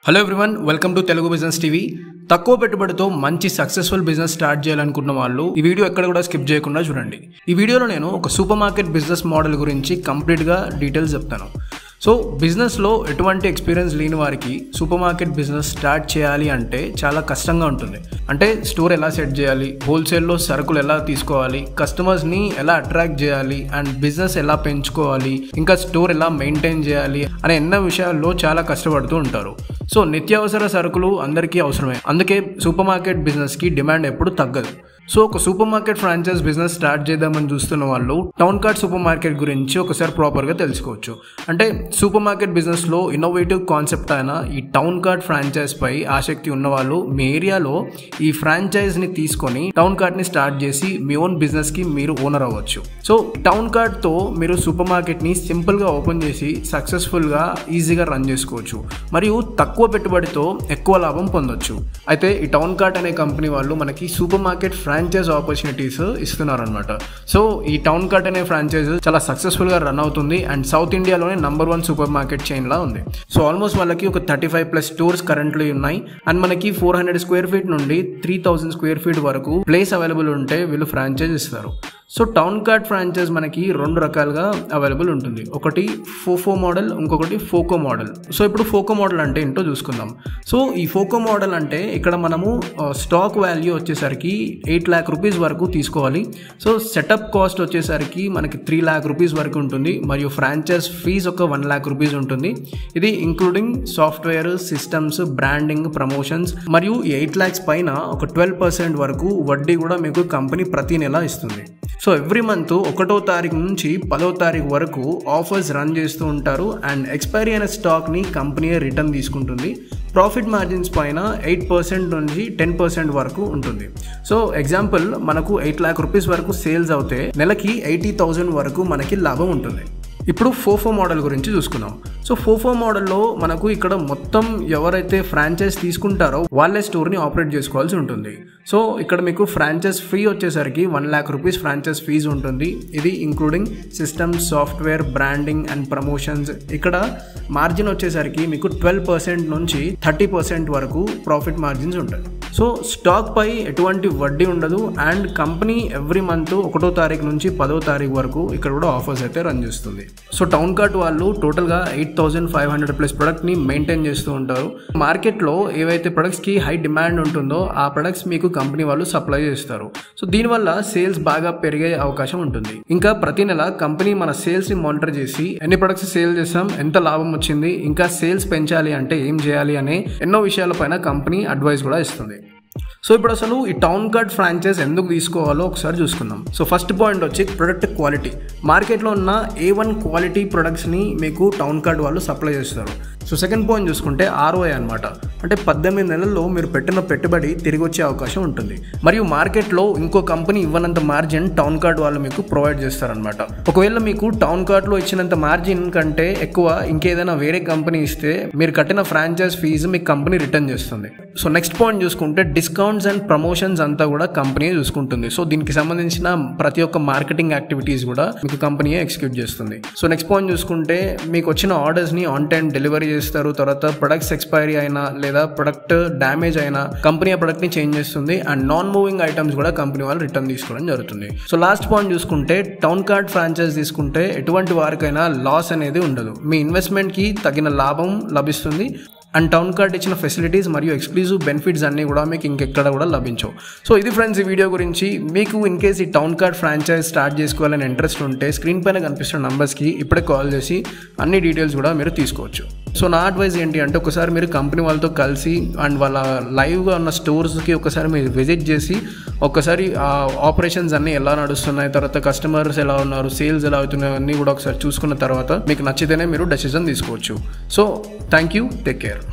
hello everyone welcome to Telugu business TV తక్కువ పెట్టుబడితో మంచి సక్సెస్ఫుల్ బిజినెస్ స్టార్ట్ చేయాలనుకున్న వాళ్ళు ఈ వీడియో ఎక్కడ కూడా స్కిప్ చేయకుండా చూడండి ఈ వీడియోలో నేను ఒక సూపర్ మార్కెట్ బిజినెస్ మోడల్ గురించి కంప్లీట్గా డీటెయిల్స్ చెప్తాను సో బిజినెస్లో ఎటువంటి ఎక్స్పీరియన్స్ లేని వారికి సూపర్ మార్కెట్ బిజినెస్ స్టార్ట్ చేయాలి అంటే చాలా కష్టంగా ఉంటుంది అంటే స్టోర్ ఎలా సెట్ చేయాలి హోల్సేల్లో సరుకులు ఎలా తీసుకోవాలి కస్టమర్స్ని ఎలా అట్రాక్ట్ చేయాలి అండ్ బిజినెస్ ఎలా పెంచుకోవాలి ఇంకా స్టోర్ ఎలా మెయింటైన్ చేయాలి అనే ఎన్నో విషయాల్లో చాలా కష్టపడుతూ ఉంటారు సో నిత్యావసర సరుకులు అందరికీ అవసరమే అందుకే సూపర్ మార్కెట్ బిజినెస్కి డిమాండ్ ఎప్పుడు తగ్గదు సో ఒక supermarket franchise business start చేద్దామని చూస్తున్న వాళ్ళు టౌన్ కార్డ్ సూపర్ మార్కెట్ గురించి ఒకసారి ప్రాపర్గా తెలుసుకోవచ్చు అంటే సూపర్ మార్కెట్ బిజినెస్లో ఇన్నోవేటివ్ కాన్సెప్ట్ అయిన ఈ టౌన్ కార్డ్ ఫ్రాంచైజ్ పై ఆసక్తి ఉన్న వాళ్ళు మీ ఏరియాలో ఈ ఫ్రాంచైజ్ని తీసుకొని టౌన్ కార్డ్ని స్టార్ట్ చేసి మీ ఓన్ బిజినెస్కి మీరు ఓనర్ అవ్వచ్చు సో టౌన్ కార్డ్తో మీరు సూపర్ మార్కెట్ని సింపుల్గా ఓపెన్ చేసి సక్సెస్ఫుల్గా ఈజీగా రన్ చేసుకోవచ్చు మరియు తక్కువ పెట్టుబడితో ఎక్కువ లాభం పొందొచ్చు అయితే ఈ టౌన్ కార్ట్ అనే కంపెనీ వాళ్ళు మనకి సూపర్ మార్కెట్ ఫ్రాంచైజ్ ఆపర్చునిటీస్ ఇస్తున్నారనమాట సో ఈ టౌన్ కార్ట్ అనే ఫ్రాంచైజ్ చాలా సక్సెస్ఫుల్గా రన్ అవుతుంది అండ్ సౌత్ ఇండియాలోనే number one supermarket chain లా ఉంది సో ఆల్మోస్ట్ వాళ్ళకి ఒక thirty five plus stores currently ఉన్నాయి అండ్ మనకి ఫోర్ హండ్రెడ్ స్క్వేర్ ఫీట్ నుండి త్రీ థౌసండ్ స్క్వేర్ ఫీట్ వరకు ప్లేస్ అవైలబుల్ ఉంటే వీళ్ళు ఫ్రాంచైజ్ ఇస్తారు సో టౌన్ కార్డ్ ఫ్రాంచైజ్ మనకి రెండు రకాలుగా అవైలబుల్ ఉంటుంది ఒకటి ఫోఫో మోడల్ ఇంకొకటి ఫోకో మోడల్ సో ఇప్పుడు ఫోకో మోడల్ అంటే ఏంటో చూసుకుందాం సో ఈ ఫోకో మోడల్ అంటే ఇక్కడ మనము స్టాక్ వాల్యూ వచ్చేసరికి ఎయిట్ ల్యాక్ రూపీస్ వరకు తీసుకోవాలి సో సెటప్ కాస్ట్ వచ్చేసరికి మనకి త్రీ ల్యాక్ రూపీస్ వరకు ఉంటుంది మరియు ఫ్రాంచైజ్ ఫీజ్ ఒక వన్ ల్యాక్ రూపీస్ ఉంటుంది ఇది including software systems branding promotions మరియు ఎయిట్ ల్యాక్స్ పైన ఒక ట్వెల్వ్ పర్సెంట్ వరకు వడ్డీ కూడా మీకు కంపెనీ ప్రతి నెల ఇస్తుంది సో ఎవ్రీ మంత్ ఒకటో తారీఖు నుంచి పదో తారీఖు వరకు ఆఫర్స్ రన్ చేస్తూ ఉంటారు అండ్ ఎక్స్పైరీ అయిన స్టాక్ని కంపెనీ రిటర్న్ తీసుకుంటుంది ప్రాఫిట్ మార్జిన్స్ పైన ఎయిట్ పర్సెంట్ నుంచి టెన్ పర్సెంట్ వరకు ఉంటుంది సో ఎగ్జాంపుల్ మనకు ఎయిట్ ల్యాక్ రూపీస్ వరకు సేల్స్ అవుతే నెలకి ఎయిటీ థౌజండ్ వరకు మనకి లాభం ఉంటుంది ఇప్పుడు ఫోఫో మోడల్ గురించి చూసుకుందాం సో ఫోఫో మోడల్లో మనకు ఇక్కడ మొత్తం ఎవరైతే ఫ్రాంచైజ్ తీసుకుంటారో వాళ్ళే స్టోర్ని ఆపరేట్ చేసుకోవాల్సి ఉంటుంది సో ఇక్కడ మీకు ఫ్రాంచైజ్ ఫీ వచ్చేసరికి one lakh rupees franchise fee ఉంటుంది ఇది including system software branding and promotions ఇక్కడ మార్జిన్ వచ్చేసరికి మీకు ట్వెల్వ్ పర్సెంట్ నుంచి థర్టీ పర్సెంట్ వరకు ప్రాఫిట్ మార్జిన్స్ ఉంటాయి సో స్టాక్ పై ఎటువంటి వడ్డీ ఉండదు అండ్ కంపెనీ ఎవ్రీ మంత్ ఒకటో తారీఖు నుంచి పదో తారీఖు వరకు ఇక్కడ కూడా ఆఫర్స్ అయితే రన్ చేస్తుంది సో టౌన్ కార్ట్ వాళ్ళు టోటల్గా eight thousand five hundred plus ప్రొడక్ట్ని మెయింటైన్ చేస్తూ ఉంటారు మార్కెట్లో ఏవైతే ప్రొడక్ట్స్కి హై డిమాండ్ ఉంటుందో ఆ ప్రొడక్ట్స్ మీకు కంపెనీ వాళ్ళు సప్లై చేస్తారు సో దీనివల్ల సేల్స్ బాగా పెరిగే అవకాశం ఉంటుంది ఇంకా ప్రతి నెల కంపెనీ మన సేల్స్ని మానిటర్ చేసి ఎన్ని ప్రొడక్ట్స్ సేల్ చేసాం ఎంత లాభం వచ్చింది ఇంకా సేల్స్ పెంచాలి అంటే ఏం చేయాలి అనే ఎన్నో విషయాలపైన కంపెనీ అడ్వైస్ కూడా ఇస్తుంది సో ఇప్పుడు అసలు ఈ టౌన్ కార్డ్ ఫ్రాంచైజ్ ఎందుకు తీసుకోవాలో ఒకసారి చూసుకుందాం సో ఫస్ట్ పాయింట్ వచ్చి ప్రొడక్ట్ క్వాలిటీ మార్కెట్లో ఉన్న ఏ వన్ క్వాలిటీ ప్రొడక్ట్స్ని మీకు టౌన్ కార్డ్ వాళ్ళు సప్లై చేస్తారు సో సెకండ్ పాయింట్ చూసుకుంటే ఆర్ఓఐ అనమాట అంటే పద్దెనిమిది నెలల్లో మీరు పెట్టిన పెట్టుబడి తిరిగి వచ్చే అవకాశం ఉంటుంది మరియు మార్కెట్లో ఇంకో కంపెనీ ఇవ్వనంత మార్జిన్ టౌన్ కార్డ్ వాళ్ళు మీకు ప్రొవైడ్ చేస్తారనమాట ఒకవేళ మీకు టౌన్ కార్డ్లో ఇచ్చినంత మార్జిన్ కంటే ఎక్కువ ఇంకేదైనా వేరే కంపెనీ ఇస్తే మీరు కట్టిన ఫ్రాంచైజ్ ఫీజు మీకు కంపెనీ రిటర్న్ చేస్తుంది సో నెక్స్ట్ పాయింట్ చూసుకుంటే డిస్కౌంట్స్ అండ్ ప్రమోషన్స్ అంతా కూడా కంపెనీ చూసుకుంటుంది సో దీనికి సంబంధించిన ప్రతి ఒక్క మార్కెటింగ్ యాక్టివిటీస్ కూడా మీకు కంపెనీ ఎగ్జిక్యూట్ చేస్తుంది సో నెక్స్ట్ పాయింట్ చూసుకుంటే మీకు వచ్చిన ఆర్డర్స్ని ఆన్ టైం డెలివరీ చేస్తారు తర్వాత ప్రొడక్ట్స్ ఎక్స్పైరీ అయినా లేదా ప్రొడక్ట్ డ్యామేజ్ అయినా కంపెనీ ఆ ప్రొడక్ట్ని చేంజ్ చేస్తుంది అండ్ నాన్ మూవింగ్ ఐటమ్స్ కూడా కంపెనీ వాళ్ళు రిటర్న్ తీసుకోవడం జరుగుతుంది సో లాస్ట్ పాయింట్ చూసుకుంటే టౌన్ కార్డ్ ఫ్రాంచైజ్ తీసుకుంటే ఎటువంటి వారికైనా లాస్ అనేది ఉండదు మీ ఇన్వెస్ట్మెంట్కి తగిన లాభం లభిస్తుంది అండ్ టౌన్ కార్డ్ ఇచ్చిన ఫెసిలిటీస్ మరియు ఎక్స్క్లూజివ్ బెనిఫిట్స్ అన్నీ కూడా మీకు ఇంకెక్కడ కూడా లభించవు సో ఇది ఫ్రెండ్స్ ఈ వీడియో గురించి మీకు ఇన్ కేస్ ఈ టౌన్ కార్డ్ ఫ్రాంచైజ్ స్టార్ట్ చేసుకోవాలని ఇంట్రెస్ట్ ఉంటే స్క్రీన్ పైన కనిపిస్తున్న నంబర్స్కి ఇప్పుడే కాల్ చేసి అన్ని డీటెయిల్స్ కూడా మీరు తీసుకోవచ్చు సో నా అడ్వైజ్ ఏంటి అంటే ఒకసారి మీరు కంపెనీ వాళ్ళతో కలిసి అండ్ వాళ్ళ లైవ్గా ఉన్న స్టోర్స్కి ఒకసారి మీరు విజిట్ చేసి ఒకసారి ఆపరేషన్స్ అన్నీ ఎలా నడుస్తున్నాయి తర్వాత కస్టమర్స్ ఎలా ఉన్నారు సేల్స్ ఎలా అవుతున్నాయి అన్నీ కూడా ఒకసారి చూసుకున్న తర్వాత మీకు నచ్చితేనే మీరు డెసిజన్ తీసుకోవచ్చు so thank you take care